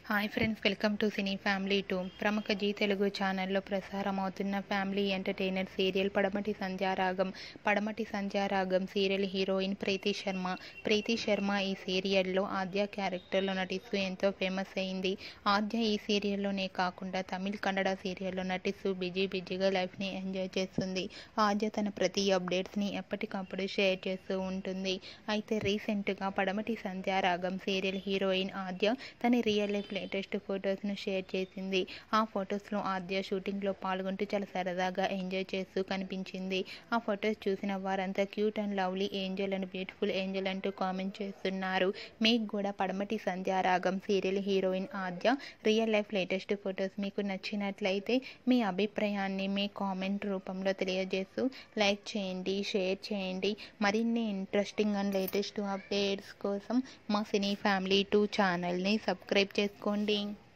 hi friends welcome to cine family two ప్రముఖ Zee Telugu ఛానల్లో ప్రసారం అవుతున్న family entertainer serial Padamati Sandhyaragam Padamati Sandhyaragam serial heroine Preethi Sharma Preethi Sharma ఈ సీరియల్లో ఆద్య క్యారెక్టర్లో నటిస్తూ ఎంతో ఫేమస్ అయింది ఆద్య ఈ సీరియల్లోనే కాకుండా తమిళ్ కన్నడ సీరియల్లో నటిస్తూ బిజీ బిజీగా లైఫ్ని ఎంజాయ్ చేస్తుంది ఆద్య తన ప్రతి అప్డేట్స్ని ఎప్పటికప్పుడు షేర్ చేస్తూ ఉంటుంది అయితే రీసెంట్గా పడమటి సంధ్యారాగం సీరియల్ హీరోయిన్ ఆద్య తన రియల్ లైఫ్ లేటెస్ట్ ఫొటోస్ను షేర్ చేసింది ఆ ఫొటోస్లో ఆద్య షూటింగ్లో పాల్గొంటూ చాలా సరదాగా ఎంజాయ్ చేస్తూ కనిపించింది ఆ ఫొటోస్ చూసిన వారంతా cute and lovely angel and beautiful angel అంటూ కామెంట్ చేస్తున్నారు మీకు కూడా Padamati Sandhyaragam serial heroine Aadya real life latest photos మీకు నచ్చినట్లయితే మీ అభిప్రాయాన్ని మీ కామెంట్ రూపంలో తెలియజేస్తూ లైక్ చేయండి షేర్ చేయండి మరిన్ని ఇంట్రెస్టింగ్ అండ్ లేటెస్ట్ అప్డేట్స్ కోసం మా సినీ ఫ్యామిలీ టూ ఛానల్ని సబ్స్క్రైబ్ చేసుకోండి